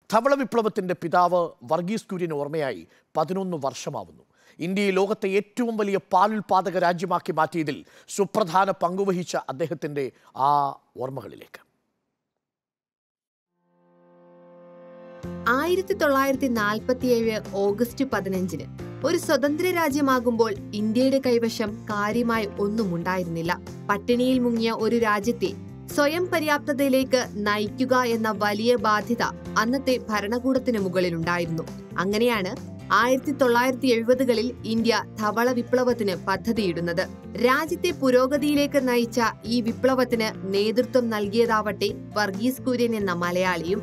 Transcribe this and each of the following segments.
ധവള വിപ്ലവത്തിന്റെ പിതാവ് വർഗീസ് കുര്യൻ ഓർമ്മയായി പതിനൊന്ന് വർഷമാവുന്നു ഇന്ത്യയെ ലോകത്തെ ഏറ്റവും വലിയ പാലുൽപാദക രാജ്യമാക്കി മാറ്റിയതിൽ സുപ്രധാന പങ്കുവഹിച്ച അദ്ദേഹത്തിന്റെ ആ ഓർമ്മകളിലേക്ക് ആയിരത്തി തൊള്ളായിരത്തി നാൽപ്പത്തിയേഴ് ഓഗസ്റ്റ് പതിനഞ്ചിന് ഒരു സ്വതന്ത്ര രാജ്യമാകുമ്പോൾ ഇന്ത്യയുടെ കൈവശം കാര്യമായി ഒന്നും ഉണ്ടായിരുന്നില്ല പട്ടിണിയിൽ മുങ്ങിയ ഒരു രാജ്യത്തെ സ്വയം പര്യാപ്തതയിലേക്ക് നയിക്കുക എന്ന വലിയ ബാധ്യത അന്നത്തെ ഭരണകൂടത്തിന് മുകളിലുണ്ടായിരുന്നു അങ്ങനെയാണ് ആയിരത്തി തൊള്ളായിരത്തി എഴുപതുകളിൽ ഇന്ത്യ ധവള വിപ്ലവത്തിന് പദ്ധതിയിടുന്നത് രാജ്യത്തെ പുരോഗതിയിലേക്ക് നയിച്ച ഈ വിപ്ലവത്തിന് നേതൃത്വം നൽകിയതാവട്ടെ വർഗീസ് കുര്യൻ എന്ന മലയാളിയും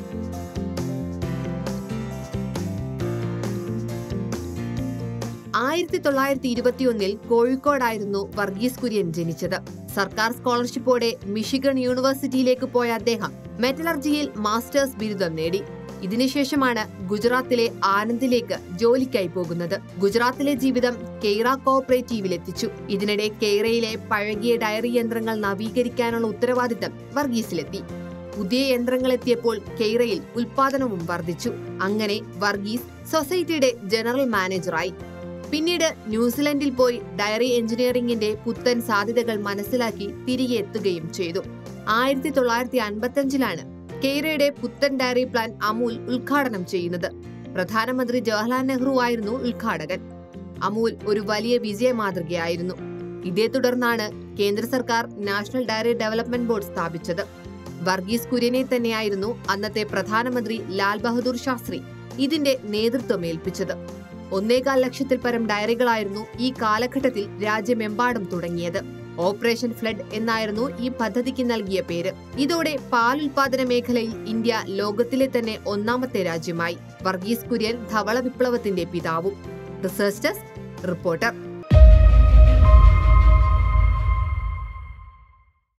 ആയിരത്തി തൊള്ളായിരത്തി ഇരുപത്തിയൊന്നിൽ കോഴിക്കോടായിരുന്നു വർഗീസ് കുര്യൻ ജനിച്ചത് സർക്കാർ സ്കോളർഷിപ്പോടെ മിഷിഗൺ യൂണിവേഴ്സിറ്റിയിലേക്ക് പോയ അദ്ദേഹം മെറ്റലർജിയിൽ മാസ്റ്റേഴ്സ് ബിരുദം നേടി ഇതിനുശേഷമാണ് ഗുജറാത്തിലെ ആനന്ദിലേക്ക് ജോലിക്കായി പോകുന്നത് ഗുജറാത്തിലെ ജീവിതം കെയ്റ കോഓപ്പറേറ്റീവിൽ എത്തിച്ചു ഇതിനിടെ കെയ്റയിലെ പഴകിയ ഡയറി യന്ത്രങ്ങൾ നവീകരിക്കാനുള്ള ഉത്തരവാദിത്തം വർഗീസിലെത്തി പുതിയ യന്ത്രങ്ങൾ എത്തിയപ്പോൾ കെയ്റയിൽ ഉൽപാദനവും വർദ്ധിച്ചു അങ്ങനെ വർഗീസ് സൊസൈറ്റിയുടെ ജനറൽ മാനേജറായി പിന്നീട് ന്യൂസിലൻഡിൽ പോയി ഡയറി എഞ്ചിനീയറിംഗിന്റെ പുത്തൻ സാധ്യതകൾ മനസ്സിലാക്കി തിരികെ എത്തുകയും ചെയ്തു ആയിരത്തി തൊള്ളായിരത്തി അൻപത്തിയഞ്ചിലാണ് കെയ്റയുടെ പുത്തൻ ഡയറി പ്ലാൻ അമൂൽ ഉദ്ഘാടനം ചെയ്യുന്നത് പ്രധാനമന്ത്രി ജവഹർലാൽ നെഹ്റു ആയിരുന്നു ഉദ്ഘാടകൻ അമൂൽ ഒരു വലിയ വിജയ മാതൃകയായിരുന്നു ഇതേ തുടർന്നാണ് കേന്ദ്ര സർക്കാർ നാഷണൽ ഡയറി ഡെവലപ്മെന്റ് ബോർഡ് സ്ഥാപിച്ചത് വർഗീസ് കുര്യനെ തന്നെയായിരുന്നു അന്നത്തെ പ്രധാനമന്ത്രി ലാൽ ബഹദൂർ ശാസ്ത്രി ഇതിന്റെ നേതൃത്വം ഏൽപ്പിച്ചത് ഒന്നേകാൽ ലക്ഷത്തിൽ പരം ഡയറികളായിരുന്നു ഈ കാലഘട്ടത്തിൽ രാജ്യമെമ്പാടും തുടങ്ങിയത് ഓപ്പറേഷൻ ഫ്ലഡ് എന്നായിരുന്നു ഈ പദ്ധതിക്ക് നൽകിയ പേര് ഇതോടെ പാൽ ഉൽപാദന മേഖലയിൽ ഇന്ത്യ ലോകത്തിലെ തന്നെ ഒന്നാമത്തെ രാജ്യമായി വർഗീസ് കുര്യൻ ധവള വിപ്ലവത്തിന്റെ പിതാവും റിസർച്ച് ഡെസ്ക് റിപ്പോർട്ടർ